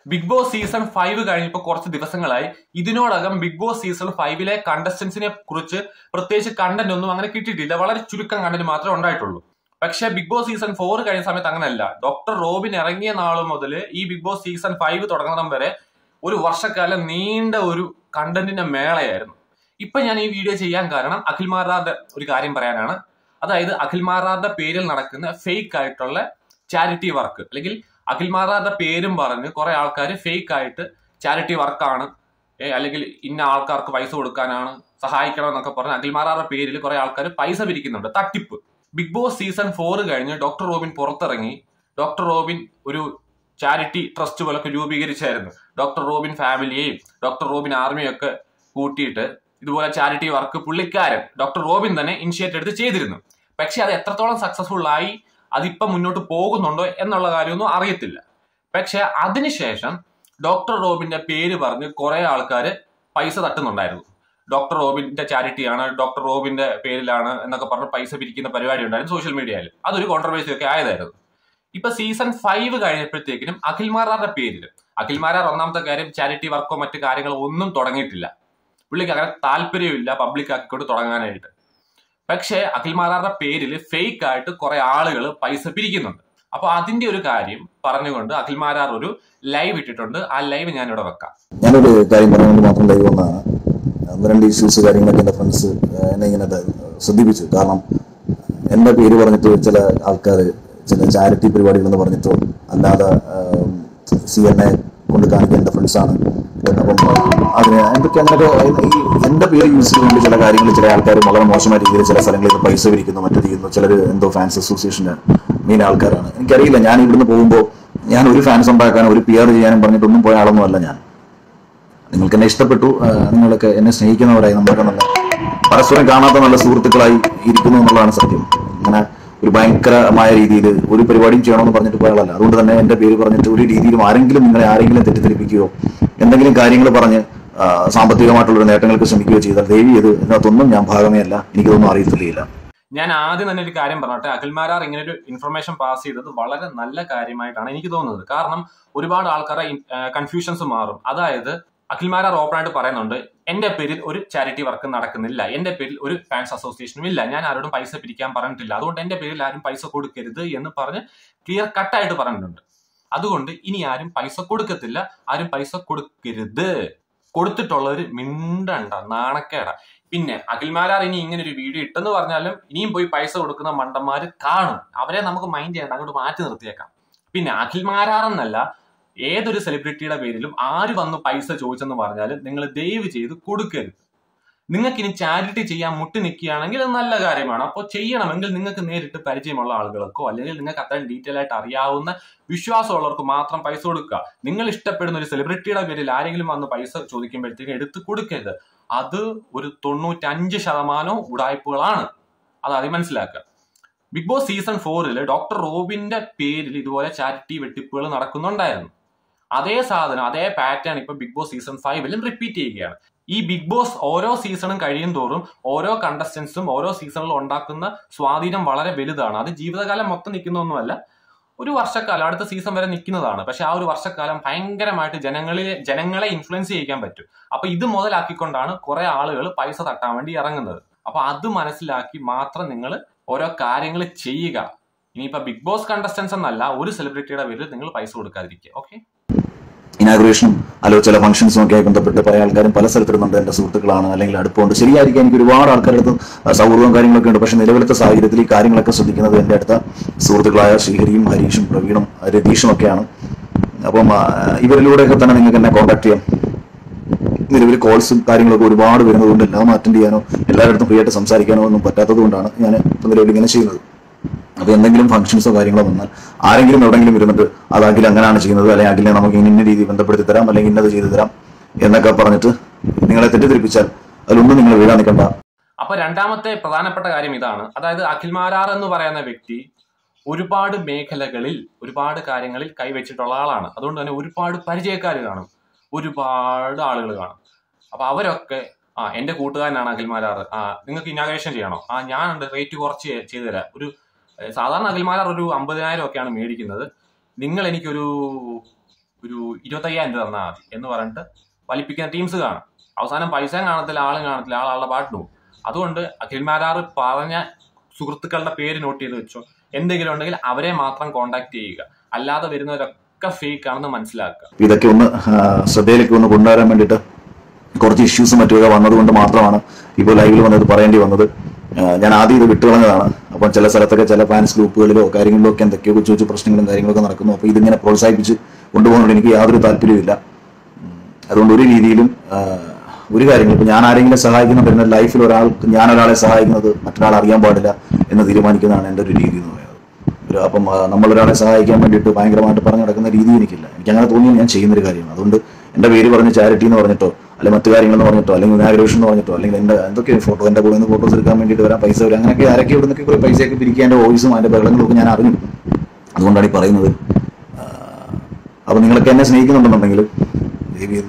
big Boss season five കഴിഞ്ഞപ്പോൾ കുറച്ച് ദിവസങ്ങളായി ഇതിനോടകം ബിഗ് ബോസ് സീസൺ ഫൈവിലെ കണ്ടസ്റ്റൻസിനെ കുറിച്ച് പ്രത്യേകിച്ച് കണ്ടന്റ് ഒന്നും അങ്ങനെ കിട്ടിയിട്ടില്ല വളരെ ചുരുക്കം കണ്ടന്റ് മാത്രമേ ഉണ്ടായിട്ടുള്ളൂ പക്ഷേ ബിഗ് ബോസ് സീസൺ ഫോർ കഴിഞ്ഞ സമയത്ത് അങ്ങനെയല്ല ഡോക്ടർ റോബിൻ ഇറങ്ങിയ നാൾ മുതൽ ഈ ബിഗ് ബോസ് സീസൺ ഫൈവ് തുടങ്ങുന്നിടം വരെ ഒരു വർഷക്കാലം നീണ്ട ഒരു കണ്ടന്റിന്റെ മേളയായിരുന്നു ഇപ്പൊ ഞാൻ ഈ വീഡിയോ ചെയ്യാൻ കാരണം അഖിൽ മാറാന്റെ ഒരു കാര്യം പറയാനാണ് അതായത് അഖിൽ മാറാന്റെ പേരിൽ നടക്കുന്ന ഫേക്ക് ആയിട്ടുള്ള ചാരിറ്റി വർക്ക് അല്ലെങ്കിൽ അഖിൽ മാറാന്റെ പേരും പറഞ്ഞ് കുറെ ആൾക്കാർ ഫേക്ക് ആയിട്ട് ചാരിറ്റി വർക്കാണ് ഏ, അല്ലെങ്കിൽ ഇന്ന ആൾക്കാർക്ക് പൈസ കൊടുക്കാനാണ് സഹായിക്കണം എന്നൊക്കെ പറഞ്ഞ് അഖിൽ മാറാറുടെ പേരിൽ കുറെ ആൾക്കാർ പൈസ പിരിക്കുന്നുണ്ട് തട്ടിപ്പ് ബിഗ് ബോസ് സീസൺ ഫോർ കഴിഞ്ഞ് ഡോക്ടർ റോബിൻ പുറത്തിറങ്ങി ഡോക്ടർ റോബിൻ ഒരു ചാരിറ്റി ട്രസ്റ്റ് പോലൊക്കെ രൂപീകരിച്ചായിരുന്നു ഡോക്ടർ റോബിൻ ഫാമിലിയെയും ഡോക്ടർ റോബിൻ ആർമിയും ഒക്കെ കൂട്ടിയിട്ട് ഇതുപോലെ ചാരിറ്റി വർക്ക് പുള്ളിക്കാരൻ ഡോക്ടർ റോബിൻ തന്നെ ഇനിഷ്യേറ്റ് എടുത്ത് ചെയ്തിരുന്നു പക്ഷെ അത് എത്രത്തോളം സക്സസ്ഫുൾ ആയി അതിപ്പം മുന്നോട്ട് പോകുന്നുണ്ടോ എന്നുള്ള കാര്യമൊന്നും അറിയത്തില്ല പക്ഷെ അതിനുശേഷം ഡോക്ടർ റോബിന്റെ പേര് പറഞ്ഞ് കുറെ ആൾക്കാർ പൈസ തട്ടുന്നുണ്ടായിരുന്നു ഡോക്ടർ റോബിന്റെ ചാരിറ്റിയാണ് ഡോക്ടർ റോബിന്റെ പേരിലാണ് എന്നൊക്കെ പറഞ്ഞ് പൈസ പിരിക്കുന്ന പരിപാടി ഉണ്ടായിരുന്നു സോഷ്യൽ മീഡിയയിൽ അതൊരു കോൺട്രവേഴ്സി ഒക്കെ ആയതായിരുന്നു ഇപ്പൊ സീസൺ ഫൈവ് കഴിഞ്ഞപ്പോഴത്തേക്കിനും അഖിൽമാരാറുടെ പേരിൽ അഖിൽമാരാർ ഒന്നാമത്തെ കാര്യം ചാരിറ്റി വർക്കോ മറ്റു കാര്യങ്ങളോ ഒന്നും തുടങ്ങിയിട്ടില്ല പുള്ളിക്ക് അങ്ങനെ താല്പര്യമില്ല പബ്ലിക് ആക്കിക്കൊണ്ട് തുടങ്ങാനായിട്ട് പക്ഷേ അഖിൽമാരാറുടെ പേരിൽ ഫേക്ക് ആയിട്ട് കുറെ ആളുകൾ പൈസ പിരിക്കുന്നുണ്ട് അപ്പൊ അതിന്റെ ഒരു കാര്യം പറഞ്ഞുകൊണ്ട് അഖിൽമാരാർ ഒരു ലൈവ് ഇട്ടിട്ടുണ്ട് ആ ലൈവ് ഞാൻ ഇവിടെ വെക്കാം ഞാനൊരു കാര്യം പറഞ്ഞുകൊണ്ട് മാത്രം ലൈവ് വന്നതാണ് ഒന്ന് രണ്ട് ഇഷ്യൂസ് കാര്യങ്ങളൊക്കെ എൻ്റെ ഫ്രണ്ട്സ് എന്നെ ഇങ്ങനെ ത- ശ്രദ്ധിപ്പിച്ചു കാരണം എൻ്റെ പേര് പറഞ്ഞിട്ട് ചില ആൾക്കാർ ചില ചാരിറ്റി പരിപാടികളെന്ന് പറഞ്ഞിട്ടോ അല്ലാതെ സി എൻ എ കൊണ്ട് കാണിക്കാൻ എൻ്റെ ഫ്രണ്ട്സാണ് അപ്പം അതിന് എന്തൊക്കെ അങ്ങനെയൊക്കെ ഈ എൻ്റെ പേര് യൂസ് ചെയ്തുകൊണ്ട് ചില കാര്യങ്ങൾ ചില ആൾക്കാർ വളരെ മോശമായ രീതിയിൽ ചില സ്ഥലങ്ങളിൽ നിന്ന് പൈസ പിരിക്കുന്നു മറ്റു ചെയ്യുന്നു ചിലർ എന്തോ ഫാൻസ് അസോസിയേഷൻ്റെ മെയിൻ ആൾക്കാരാണ് എനിക്കറിയില്ല ഞാൻ ഇവിടുന്ന് പോകുമ്പോൾ ഞാൻ ഒരു ഫാൻസ് ഉണ്ടാക്കാനും ഒരു പി ആർ ചെയ്യാനും പറഞ്ഞിട്ടൊന്നും പോയ ആളൊന്നും അല്ല ഞാൻ നിങ്ങൾക്ക് എന്നെ ഇഷ്ടപ്പെട്ടു ആ, നിങ്ങളൊക്കെ എന്നെ സ്നേഹിക്കുന്നവരായി നമ്മളൊക്കെ നല്ല പരസ്പരം കാണാത്ത നല്ല സുഹൃത്തുക്കളായി ഇരിക്കുന്നു എന്നുള്ളതാണ് സത്യം അങ്ങനെ ഒരു ഭയങ്കരമായ രീതിയിൽ ഒരു പരിപാടിയും ചെയ്യണമെന്ന് പറഞ്ഞിട്ട് പോയ ആളല്ല അതുകൊണ്ട് തന്നെ എന്റെ പേര് പറഞ്ഞിട്ട് ഒരു രീതിയിലും ആരെങ്കിലും നിങ്ങളെ ആരെങ്കിലും തെറ്റിദ്ധരിപ്പിക്കുകയോ എന്തെങ്കിലും കാര്യങ്ങൾ പറഞ്ഞ് ആ, സാമ്പത്തികമായിട്ടുള്ള ഒരു നേട്ടങ്ങൾക്ക് ശ്രമിക്കുകയോ ചെയ്താൽ ദേവി ഇത് ഇതിനകത്തൊന്നും ഞാൻ ഭാഗമേ അല്ല എനിക്കിതൊന്നും അറിയത്തില്ല ഞാൻ ആദ്യം തന്നെ ഒരു കാര്യം പറഞ്ഞോട്ടെ അഖിൽമാരാർ ഇങ്ങനെ ഒരു ഇൻഫർമേഷൻ പാസ് ചെയ്തത് വളരെ നല്ല കാര്യമായിട്ടാണ് എനിക്ക് തോന്നുന്നത് കാരണം ഒരുപാട് ആൾക്കാരെ കൺഫ്യൂഷൻസ് മാറും അതായത് അഖിൽമാരാർ ഓപ്പൺ ആയിട്ട് പറയുന്നുണ്ട് എന്റെ പേരിൽ ഒരു ചാരിറ്റി വർക്ക് നടക്കുന്നില്ല എന്റെ പേരിൽ ഒരു ഫാൻസ് അസോസിയേഷനും ഇല്ല ഞാൻ ആരോടും പൈസ പിരിക്കാൻ പറഞ്ഞിട്ടില്ല അതുകൊണ്ട് എന്റെ പേരിൽ ആരും പൈസ കൊടുക്കരുത് എന്ന് പറഞ്ഞ് ക്ലിയർ കട്ടായിട്ട് പറഞ്ഞിട്ടുണ്ട് അതുകൊണ്ട് ഇനി ആരും പൈസ കൊടുക്കത്തില്ല ആരും പൈസ കൊടുക്കരുത് കൊടുത്തിട്ടുള്ളവർ മിണ്ടണ്ട നാണക്കേട പിന്നെ അഖിൽമാരാർ ഇനി ഇങ്ങനെ ഒരു വീഡിയോ ഇട്ടെന്ന് പറഞ്ഞാലും ഇനിയും പോയി പൈസ കൊടുക്കുന്ന മണ്ടന്മാര് കാണും അവരെ നമുക്ക് മൈൻഡ് ചെയ്യണ്ട അങ്ങോട്ട് മാറ്റി നിർത്തിയേക്കാം പിന്നെ അഖിൽമാരാർ എന്നല്ല ഏതൊരു സെലിബ്രിറ്റിയുടെ പേരിലും ആര് വന്ന് പൈസ ചോദിച്ചെന്ന് പറഞ്ഞാലും നിങ്ങൾ ദയവ് ചെയ്ത് കൊടുക്കരുത് നിങ്ങൾക്ക് ഇനി ചാരിറ്റി ചെയ്യാൻ മുട്ടി നിൽക്കുകയാണെങ്കിൽ അത് നല്ല കാര്യമാണ് അപ്പോൾ ചെയ്യണമെങ്കിൽ നിങ്ങൾക്ക് നേരിട്ട് പരിചയമുള്ള ആളുകൾക്കോ അല്ലെങ്കിൽ നിങ്ങൾക്ക് അത്രയും ഡീറ്റെയിൽ ആയിട്ട് അറിയാവുന്ന വിശ്വാസമുള്ളവർക്ക് മാത്രം പൈസ കൊടുക്കുക നിങ്ങൾ ഇഷ്ടപ്പെടുന്ന ഒരു സെലിബ്രിറ്റിയുടെ പേരിൽ ആരെങ്കിലും വന്ന് പൈസ ചോദിക്കുമ്പോഴത്തേക്കും എടുത്ത് കൊടുക്കരുത് അത് ഒരു തൊണ്ണൂറ്റഞ്ച് ശതമാനവും ഉടായ്പകളാണ് അത് ആദ്യം മനസ്സിലാക്കുക ബിഗ് ബോസ് സീസൺ ഫോറിൽ ഡോക്ടർ റോബിന്റെ പേരിൽ ഇതുപോലെ ചാരിറ്റി വെട്ടിപ്പുകൾ നടക്കുന്നുണ്ടായിരുന്നു അതേ സാധനം അതേ പാറ്റേൺ ഇപ്പൊ ബിഗ് ബോസ് സീസൺ ഫൈവിലും റിപ്പീറ്റ് ചെയ്യുകയാണ് ഈ ബിഗ് ബോസ് ഓരോ സീസണും കഴിയും തോറും ഓരോ കണ്ടസ്റ്റൻസും ഓരോ സീസണിലും ഉണ്ടാക്കുന്ന സ്വാധീനം വളരെ വലുതാണ് അത് ജീവിതകാലം മൊത്തം നിൽക്കുന്നൊന്നുമല്ല ഒരു വർഷക്കാലം അടുത്ത സീസൺ വരെ നിൽക്കുന്നതാണ് പക്ഷെ ആ ഒരു വർഷക്കാലം ഭയങ്കരമായിട്ട് ജനങ്ങളിൽ ജനങ്ങളെ ഇൻഫ്ലുവൻസ് ചെയ്യിക്കാൻ പറ്റും അപ്പൊ ഇത് മുതലാക്കിക്കൊണ്ടാണ് കുറെ ആളുകൾ പൈസ തട്ടാൻ വേണ്ടി ഇറങ്ങുന്നത് അപ്പൊ അത് മനസ്സിലാക്കി മാത്രം നിങ്ങൾ ഓരോ കാര്യങ്ങൾ ചെയ്യുക ഇനിയിപ്പോ ബിഗ് ബോസ് കണ്ടസ്റ്റൻസ് എന്നല്ല ഒരു സെലിബ്രിറ്റിയുടെ പേരിൽ നിങ്ങൾ പൈസ കൊടുക്കാതിരിക്കുക ഓക്കെ ഇനാഗ്രേഷനും അല്ലോ ചില ഫംഗ്ഷൻസും ഒക്കെ ആയി ബന്ധപ്പെട്ട് പല ആൾക്കാരും പല സ്ഥലത്തിരുന്നുണ്ട് എന്റെ സുഹൃത്തുക്കളാണ് അല്ലെങ്കിൽ അടുപ്പമുണ്ട് ശരിയായിരിക്കും എനിക്ക് ഒരുപാട് ആൾക്കാരുടെ അടുത്ത് സൗഹൃദവും കാര്യങ്ങളൊക്കെ ഉണ്ട് പക്ഷെ നിലവിലത്തെ സാഹചര്യത്തിൽ ഈ കാര്യങ്ങളൊക്കെ ശ്രദ്ധിക്കുന്നത് എന്റെ അടുത്ത സുഹൃത്തുക്കളായ ശ്രീഹരിയും ഹരീഷും പ്രവീണും രതീഷും ഒക്കെയാണ് അപ്പം ആ, ഇവരിലൂടെയൊക്കെ തന്നെ നിങ്ങൾക്ക് എന്നെ കോൺടാക്ട് ചെയ്യാം നിലവിൽ കോൾസും കാര്യങ്ങളൊക്കെ ഒരുപാട് വരുന്നതുകൊണ്ട് എല്ലാം അറ്റൻഡ് ചെയ്യാനോ എല്ലാവരുടെ ഫ്രീ ആയിട്ട് സംസാരിക്കാനോ ഒന്നും പറ്റാത്തത് കൊണ്ടാണ് ഞാൻ ഇപ്പം നിലവിൽ ഇങ്ങനെ ചെയ്യുന്നത് അപ്പൊ എന്തെങ്കിലും ഫംഗ്ഷൻസോ കാര്യങ്ങളോ വന്നാൽ ആരെങ്കിലും എവിടെയെങ്കിലും ഇരുന്നിട്ട് അത് അഖിൽ അങ്ങനെയാണ് ചെയ്യുന്നത് അല്ലെങ്കിൽ അഖിലിനെ നമുക്ക് ഇന്ന രീതി ബന്ധപ്പെടുത്തി തരാം അല്ലെങ്കിൽ ഇന്നത് ചെയ്തു തരാം എന്നൊക്കെ പറഞ്ഞിട്ട് നിങ്ങളെ തെറ്റിദ്ധരിപ്പിച്ചാൽ അതിലൊന്നും നിങ്ങൾ വീഴാൻ നിൽക്കണ്ട അപ്പൊ രണ്ടാമത്തെ പ്രധാനപ്പെട്ട കാര്യം ഇതാണ് അതായത് അഖിൽ മാരാർ എന്ന് പറയുന്ന വ്യക്തി ഒരുപാട് മേഖലകളിൽ ഒരുപാട് കാര്യങ്ങളിൽ കൈവച്ചിട്ടുള്ള ആളാണ് അതുകൊണ്ട് തന്നെ ഒരുപാട് പരിചയക്കാർ കാണും ഒരുപാട് ആളുകൾ കാണും അപ്പൊ അവരൊക്കെ ആ എന്റെ കൂട്ടുകാരനാണ് അഖിൽ മാരാർ ആ നിങ്ങൾക്ക് ഇനാഗ്രേഷൻ ചെയ്യണോ ആ ഞാനുണ്ട് റേറ്റ് കുറച്ച് ചെയ്- ചെയ്തു തരാം ഒരു ഏഹ്, സാധാരണ അഖിൽ മാരാർ ഒരു അമ്പതിനായിരം ഒക്കെയാണ് മേടിക്കുന്നത് നിങ്ങൾ എനിക്കൊരു ഒരു ഇരുപത്തയ്യായിരം രൂപ തന്നാൽ മതി എന്ന് പറഞ്ഞിട്ട് വലിപ്പിക്കുന്ന ടീംസ് കാണും അവസാനം പൈസയും കാണത്തില്ല ആളും കാണത്തില്ല ആളുടെ പാട്ടിന് പോകും അതുകൊണ്ട് അഖിൽമാരാർ പറഞ്ഞ സുഹൃത്തുക്കളുടെ പേര് നോട്ട് ചെയ്ത് വെച്ചോ എന്തെങ്കിലും ഉണ്ടെങ്കിൽ അവരെ മാത്രം കോണ്ടാക്ട് ചെയ്യുക അല്ലാതെ വരുന്നവരൊക്കെ ഫേക്ക് ആണെന്ന് മനസ്സിലാക്കുക അപ്പൊ ഇതൊക്കെ ഒന്ന് ആ, ശ്രദ്ധയിലേക്ക് ഒന്ന് കൊണ്ടുവരാൻ വേണ്ടിയിട്ട് കുറച്ച് ഇഷ്യൂസ് മറ്റൊക്കെ വന്നതുകൊണ്ട് മാത്രമാണ് ഇപ്പോൾ ലൈവിൽ വന്നത് പറയേണ്ടി വന്നത് ആ, ഞാൻ ആദ്യം ഇത് വിട്ടുകളഞ്ഞതാണ് അപ്പം ചില സ്ഥലത്തൊക്കെ ചില ഫാൻസ് ഗ്രൂപ്പുകളിലോ കാര്യങ്ങളിലോ ഒക്കെ എന്തൊക്കെയോ കൊച്ചു കൊച്ചു പ്രശ്നങ്ങളും കാര്യങ്ങളൊക്കെ നടക്കുന്നു അപ്പോൾ ഇതിങ്ങനെ പ്രോത്സാഹിപ്പിച്ച് കൊണ്ടുപോകുന്നതുകൊണ്ട് എനിക്ക് യാതൊരു താല്പര്യമില്ല ഉം, അതുകൊണ്ട് ഒരു രീതിയിലും ആ, ഒരു കാര്യങ്ങൾ ഇപ്പൊ ഞാൻ ആരെങ്കിലും സഹായിക്കുന്നുണ്ട് എന്റെ ലൈഫിൽ ഒരാൾ ഞാൻ ഒരാളെ സഹായിക്കുന്നത് മറ്റൊരാൾ അറിയാൻ പാടില്ല എന്ന് തീരുമാനിക്കുന്നതാണ് എൻ്റെ ഒരു രീതി എന്ന് പറയുന്നത് ഒരു അപ്പം ആ, നമ്മളൊരാളെ സഹായിക്കാൻ വേണ്ടിയിട്ട് ഭയങ്കരമായിട്ട് പറഞ്ഞു നടക്കുന്ന രീതി എനിക്കില്ല എനിക്ക് അങ്ങനെ തോന്നി ഞാൻ ചെയ്യുന്നൊരു കാര്യമാണ് അതുകൊണ്ട് എൻ്റെ പേര് പറഞ്ഞ് ചാരിറ്റി എന്ന് പറഞ്ഞിട്ടോ അല്ലെങ്കിൽ മറ്റു കാര്യങ്ങളെന്ന് പറഞ്ഞിട്ടോ അല്ലെങ്കിൽ ഇനാഗ്രേഷൻ എന്ന് പറഞ്ഞിട്ടോ അല്ലെങ്കിൽ എൻ്റെ എന്തൊക്കെ ഫോട്ടോ എൻ്റെ കൂടെ നിന്ന് ഫോട്ടോസ് എടുക്കാൻ വേണ്ടിയിട്ട് വരാൻ പൈസ വരും അങ്ങനെയൊക്കെ ആരൊക്കെ ഇവിടെ നിന്നൊക്കെ കുറേ പൈസയൊക്കെ പിരിക്കാൻ എൻ്റെ വോയിസും അതിൻ്റെ ബഹളങ്ങളും ഒക്കെ ഞാൻ അറിഞ്ഞു അതുകൊണ്ടാണ് ഈ പറയുന്നത് അപ്പോൾ നിങ്ങളൊക്കെ എന്നെ സ്നേഹിക്കുന്നുണ്ടെന്നുണ്ടെങ്കിൽ ദയവ് ചെയ്ത്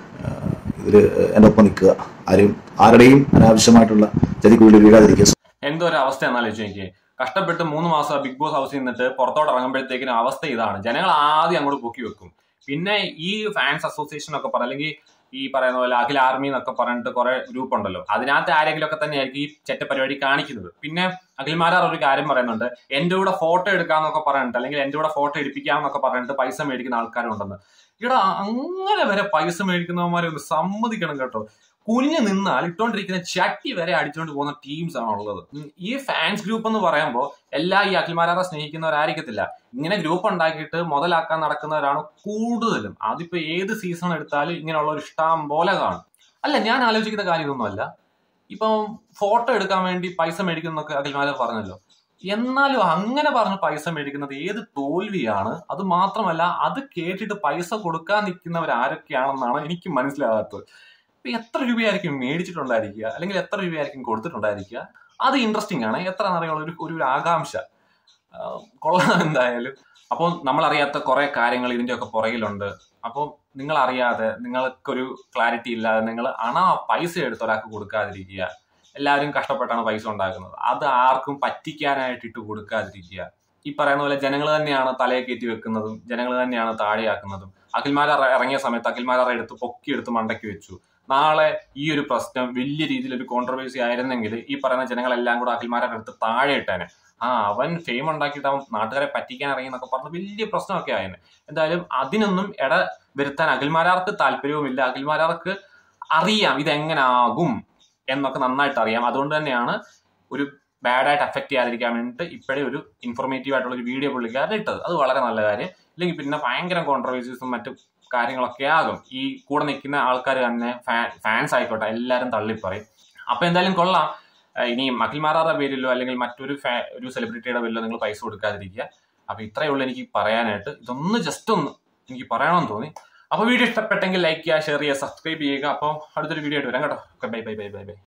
ഇതിൽ എൻ്റെ ഒപ്പം നിൽക്കുക ആരും ആരുടെയും അനാവശ്യമായിട്ടുള്ള ചതിക്കുള്ളിൽ വീഴാതിരിക്കുക എന്തോ ഒരു അവസ്ഥ എന്നാലോചിച്ച് എനിക്ക് കഷ്ടപ്പെട്ട് മൂന്ന് മാസം ബിഗ് ബോസ് ഹൗസിൽ നിന്നിട്ട് പുറത്തോട്ട് ഇറങ്ങുമ്പോഴത്തേക്കിനും അവസ്ഥ ഇതാണ് ജനങ്ങൾ ആദ്യം അങ്ങോട്ട് പൊക്കി വെക്കും പിന്നെ ഈ ഫാൻസ് അസോസിയേഷൻ ഒക്കെ പറ അല്ലെങ്കിൽ ഈ പറയുന്ന പോലെ അഖിൽ ആർമി എന്നൊക്കെ പറഞ്ഞിട്ട് കുറെ ഗ്രൂപ്പ് ഉണ്ടല്ലോ അതിനകത്ത് ആരെങ്കിലും ഒക്കെ തന്നെയായിരിക്കും ഈ ചെറ്റ പരിപാടി കാണിക്കുന്നത് പിന്നെ അഖിൽമാരാർ ഒരു കാര്യം പറയുന്നുണ്ട് എന്റെ കൂടെ ഫോട്ടോ എടുക്കാന്നൊക്കെ പറഞ്ഞിട്ട് അല്ലെങ്കിൽ എന്റെ കൂടെ ഫോട്ടോ എടുപ്പിക്കാമെന്നൊക്കെ പറഞ്ഞിട്ട് പൈസ മേടിക്കുന്ന ആൾക്കാരുണ്ടെന്ന് ഇവിടെ അങ്ങനെ വരെ പൈസ മേടിക്കുന്നവന്മാരെ ഒന്ന് സമ്മതിക്കണം കേട്ടോ കുനിഞ്ഞു നിന്നാൽ ഇട്ടോണ്ടിരിക്കുന്ന ചട്ടി വരെ അടിച്ചുകൊണ്ട് പോകുന്ന ടീംസ് ആണ് ഉള്ളത് ഉം, ഈ ഫാൻസ് ഗ്രൂപ്പ് എന്ന് പറയുമ്പോൾ എല്ലാ ഈ അഖിൽമാരാറെ സ്നേഹിക്കുന്നവരായിരിക്കത്തില്ല ഇങ്ങനെ ഗ്രൂപ്പ് ഉണ്ടാക്കിയിട്ട് മുതലാക്കാൻ നടക്കുന്നവരാണ് കൂടുതലും അതിപ്പോ ഏത് സീസൺ എടുത്താലും ഇങ്ങനെയുള്ള ഒരു ഇഷ്ടം പോലെ കാണും അല്ല ഞാൻ ആലോചിക്കുന്ന കാര്യം ഇതൊന്നുമല്ല ഇപ്പം ഫോട്ടോ എടുക്കാൻ വേണ്ടി പൈസ മേടിക്കുന്നൊക്കെ അഖിൽമാരാർ പറഞ്ഞല്ലോ എന്നാലും അങ്ങനെ പറഞ്ഞ് പൈസ മേടിക്കുന്നത് ഏത് തോൽവിയാണ് അത് മാത്രമല്ല അത് കേട്ടിട്ട് പൈസ കൊടുക്കാൻ നിൽക്കുന്നവർ ആരൊക്കെയാണെന്നാണ് എനിക്ക് മനസ്സിലാകാത്തത് ഇപ്പൊ എത്ര രൂപയായിരിക്കും മേടിച്ചിട്ടുണ്ടായിരിക്കുക അല്ലെങ്കിൽ എത്ര രൂപയായിരിക്കും കൊടുത്തിട്ടുണ്ടായിരിക്കുക അത് ഇൻട്രസ്റ്റിംഗ് ആണ് എത്ര എന്നറിയാനുള്ള ഒരു ഒരു ആകാംക്ഷ ആ, കൊള്ളാം എന്തായാലും അപ്പോൾ നമ്മളറിയാത്ത കുറെ കാര്യങ്ങൾ ഇതിന്റെ ഒക്കെ പുറകിലുണ്ട് അപ്പോൾ നിങ്ങൾ അറിയാതെ നിങ്ങൾക്കൊരു ക്ലാരിറ്റി ഇല്ലാതെ നിങ്ങൾ അണ പൈസ എടുത്ത് ഒരാൾക്ക് കൊടുക്കാതിരിക്കുക എല്ലാവരും കഷ്ടപ്പെട്ടാണ് പൈസ ഉണ്ടാക്കുന്നത് അത് ആർക്കും പറ്റിക്കാനായിട്ട് ഇട്ട് കൊടുക്കാതിരിക്കുക ഈ പറയുന്ന പോലെ ജനങ്ങൾ തന്നെയാണ് തലയെ കയറ്റി വെക്കുന്നതും ജനങ്ങൾ തന്നെയാണ് താഴെയാക്കുന്നതും അഖിൽമാരാർ ഇറങ്ങിയ സമയത്ത് അഖിൽമാരാർ എടുത്ത് പൊക്കിയെടുത്ത് മണ്ടയ്ക്ക് വെച്ചു നാളെ ഈ ഒരു പ്രശ്നം വലിയ രീതിയിൽ ഒരു കോൺട്രവേഴ്സി ആയിരുന്നെങ്കിൽ ഈ പറയുന്ന ജനങ്ങളെല്ലാം കൂടെ അഖിൽമാരുടെ അടുത്ത് താഴെ ഇട്ടേനെ ആ അവൻ ഫെയിം ഉണ്ടാക്കിയിട്ട് അവൻ നാട്ടുകാരെ പറ്റിക്കാൻ ഇറങ്ങി എന്നൊക്കെ പറഞ്ഞ് വലിയ പ്രശ്നമൊക്കെ ആയേനെ എന്തായാലും അതിനൊന്നും ഇട വരുത്താൻ അഖിൽമാരാർക്ക് താല്പര്യവുമില്ല അഖിൽമാരാർക്ക് അറിയാം ഇതെങ്ങനാകും എന്നൊക്കെ നന്നായിട്ട് അറിയാം അതുകൊണ്ട് തന്നെയാണ് ഒരു ബാഡായിട്ട് അഫക്ട് ചെയ്യാതിരിക്കാൻ വേണ്ടിയിട്ട് ഇപ്പോഴേ ഒരു ഇൻഫോർമേറ്റീവ് ആയിട്ടുള്ള ഒരു വീഡിയോ പുള്ളിക്കാരൻ ഇട്ടത് അത് വളരെ നല്ല കാര്യം ഇല്ലെങ്കിൽ പിന്നെ ഭയങ്കര കോൺട്രവേഴ്സീസും മറ്റു കാര്യങ്ങളൊക്കെ ആകും ഈ കൂടെ നിൽക്കുന്ന ആൾക്കാർ തന്നെ ഫാൻസ് ആയിക്കോട്ടെ എല്ലാവരും തള്ളിപ്പറയും അപ്പൊ എന്തായാലും കൊള്ളാം ഏഹ് ഇനി അഖിൽമാറാറുടെ പേരിലോ അല്ലെങ്കിൽ മറ്റൊരു ഫാ- ഒരു സെലിബ്രിറ്റിയുടെ പേരിലോ നിങ്ങൾ പൈസ കൊടുക്കാതിരിക്കുക അപ്പൊ ഇത്രയേ ഉള്ളൂ എനിക്ക് പറയാനായിട്ട് ഇതൊന്ന് ജസ്റ്റ് ഒന്ന് എനിക്ക് പറയണമെന്ന് തോന്നി അപ്പൊ വീഡിയോ ഇഷ്ടപ്പെട്ടെങ്കിൽ ലൈക്ക് ചെയ്യുക ഷെയർ ചെയ്യുക സബ്സ്ക്രൈബ് ചെയ്യുക അപ്പോൾ അടുത്തൊരു വീഡിയോ ആയിട്ട് വരാം കേട്ടോ bye bye bye bye by